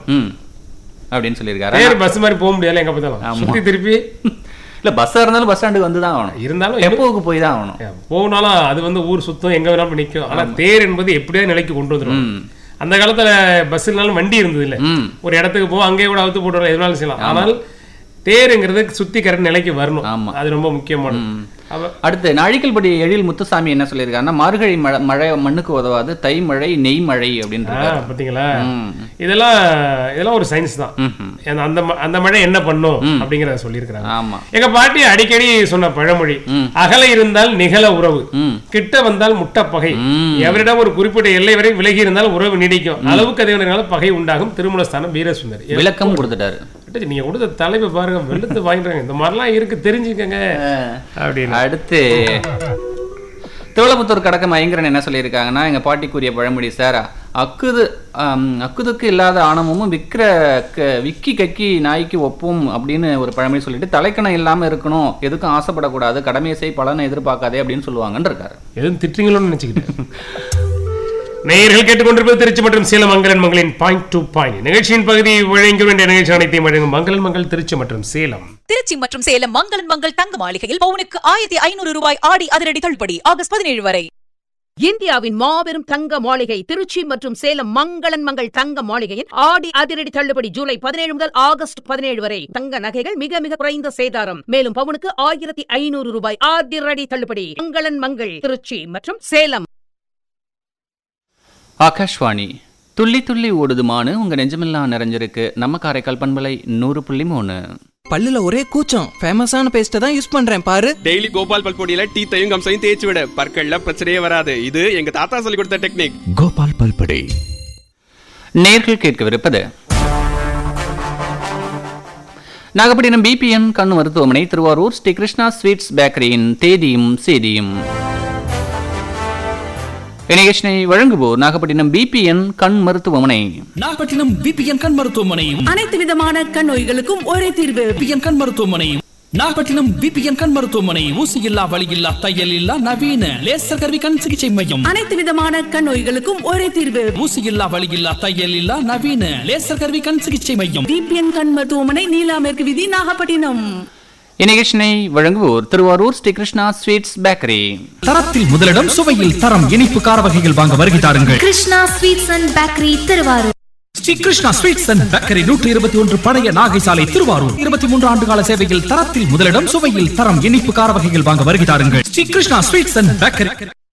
ம் அப்படின்னு சொல்லியிருக்காரு தேர் பஸ் மாதிரி போக முடியாது எங்க பார்த்தாலும் ஆமா. சுத்தி திருப்பி இல்ல பஸ்ஸா இருந்தாலும் பஸ் ஸ்டாண்டுக்கு வந்து தான் ஆகணும் இருந்தாலும் டெப்போவுக்கு போய் தான் ஆகணும் போனாலும் அது வந்து ஊர் சுத்தம் எங்க வேணாலும் போய் நிக்கும் ஆனா தேர் என்பது எப்படியாவது நிலைக்கு கொண்டு வந்துடும் ம் அந்த காலத்துல பஸ் இல்லைனாலும் வண்டி இருந்தது இல்ல ம் ஒரு இடத்துக்கு போவோம் அங்கேயே கூட அவுத்து போட்டு வரலாம், எதுனாலும் செய்யலாம் ஆனால் தேருங்கிறது சுத்தி கரெக்ட் நிலைக்கு வரணும் ஆமா. அது ரொம்ப முக்கியமானது அவ அடுத்து நாழிக்கல்படி எழில் முத்துசாமி என்ன சொல்லியிருக்காருன்னா மார்கழி மழை மழை மண்ணுக்கு உதவாது தை மழை நெய் மழை அப்படின்னு ஆ, இருக்காரு பாத்தீங்களா ம். இதெல்லாம் இதெல்லாம் ஒரு சயின்ஸ் தான் ம்ஹும். ஏன்னா அந்த ம- அந்த மழை என்ன பண்ணும் அப்படிங்கறத சொல்லியிருக்கிறாங்க ஆமா எங்க பாட்டி அடிக்கடி சொன்ன பழமொழி ம். அகல இருந்தால் நிகழ உறவு ம் கிட்ட வந்தால் முட்ட பகை ம். எவரிடம் ஒரு குறிப்பிட்ட எல்லை வரை விலகி இருந்தால் உறவு நீடிக்கும் அளவுக்கு அதிகமான பகை உண்டாகும் திருமணஸ்தானம் வீரசுந்தரி விளக்கம் கொடுத்துட்டாரு அட்டச்சி, நீங்க கொடுத்த தலைப்பை பாருங்க வெளுத்து வாங்கிடுறாங்க இந்த மாதிரிலாம் இருக்கு தெரிஞ்சுக்கங்க அப்படின்னு அடுத்து திருவள்ளபுத்தூர் கடக்க மயங்கரன் என்ன சொல்லியிருக்காங்கன்னா எங்க பாட்டி கூறிய பழமொழி சார் அக்குது ஆம், அக்குதுக்கு இல்லாத ஆணவமும் விக்கிற க- விக்கி கக்கி நாய்க்கு ஒப்பும் அப்படின்னு ஒரு பழமொழி சொல்லிட்டு தலைக்கணம் இல்லாம இருக்கணும் எதுக்கும் ஆசைப்படக்கூடாது கடமையை செய் பலனை எதிர்பார்க்காதே அப்படின்னு சொல்லுவாங்கன்னு இருக்காரு எதுவும் திட்டுறீங்களோன்னு நினைச்சுக்கிட்டேன் நேயர்கள் கேட்டுக்கொண்டிருப்பது திருச்சி மற்றும் சேலம் மங்களன் மங்களின் பாயிண்ட் டு பாயிண்ட் நிகழ்ச்சியின் பகுதி வழங்க வேண்டிய நிகழ்ச்சி அனைத்தையும் வழங்கும் மங்களன் மங்கள் திருச்சி மற்றும் சேலம் திருச்சி மற்றும் சேலம் மங்களன் மங்கள் தங்க மாளிகையில் பவுனுக்கு ஆயிரத்தி ஐநூறு ரூபாய் ஆடி அதிரடி தள்ளுபடி ஆகஸ்ட் பதினேழு வரை இந்தியாவின் மாபெரும் தங்க மாளிகை திருச்சி மற்றும் சேலம் மங்களன் மங்கள் தங்க மாளிகையின் ஆடி அதிரடி தள்ளுபடி ஜூலை பதினேழு முதல் ஆகஸ்ட் பதினேழு வரை தங்க நகைகள் மிக மிக குறைந்த சேதாரம் மேலும் பவுனுக்கு ஆயிரத்தி ஐநூறு ரூபாய் அதிரடி தள்ளுபடி மங்களன் மங்கள் திருச்சி மற்றும் சேலம் ஆகாஷ்வாணி துள்ளி துள்ளி ஓடுதுமானு உங்க நெஞ்சமெல்லாம் நிறைஞ்சிருக்கு நம்ம காரைக்கால் பண்பலை நூறு புள்ளி மூணு பல்லுல ஒரே கூச்சம் ஃபேமஸான பேஸ்ட்டை தான் யூஸ் பண்றேன் பாரு டெய்லி கோபால் பல்பொடியில டீத்தையும் கம்சையும் தேய்ச்சி விட பற்கள்ல பிரச்சனையே வராது இது எங்க தாத்தா சொல்லி கொடுத்த டெக்னிக் கோபால் பல்படை நேர்கள் கேட்கவிருப்பது நாகப்பட்டினம் பிபிஎன் கண் மருத்துவமனை திருவாரூர் ஸ்ரீ கிருஷ்ணா ஸ்வீட்ஸ் பேக்கரியின் தேதியும் சேதியும் இந்நிகழ்ச்சியை வழங்குவோர் நாகப்பட்டினம் பிபிஎன் கண் மருத்துவமனை நாகப்பட்டினம் பிபிஎன் கண் மருத்துவமனை அனைத்து விதமான கண் நோய்களுக்கும் ஒரே தீர்வு பிபிஎன் கண் மருத்துவமனை நாகப்பட்டினம் பிபிஎன் கண் மருத்துவமனை ஊசி இல்லா வலி இல்லா தையல் இல்லா நவீன லேசர் கருவி கண் சிகிச்சை மையம் அனைத்து விதமான கண் நோய்களுக்கும் ஒரே தீர்வு ஊசி இல்லா வலி இல்லா தையல் இல்லா நவீன லேசர் கருவி கண் சிகிச்சை மையம் பிபிஎன் கண் மருத்துவமனை நீலா மேற்கு விதி நாகப்பட்டினம் இந்நிகழ்ச்சியை வழங்குவோர் திருவாரூர் ஸ்ரீ கிருஷ்ணா ஸ்வீட்ஸ் பேக்கரி தரத்தில் முதலிடம் சுவையில் தரம் இனிப்பு கார வகைகள் வாங்க வருகை தாருங்கள் Krishna sweets and bakery Thiruvarur Sri Krishna sweets and bakery நூற்றி இருபத்தி ஒன்று பழைய நாகை சாலை திருவாரூர் இருபத்தி மூன்று ஆண்டு கால சேவையில் தரத்தில் முதலிடம் சுவையில் தரம் இனிப்பு கார வகைகள் வாங்க வருகை தாருங்கள் Sri Krishna sweets and bakery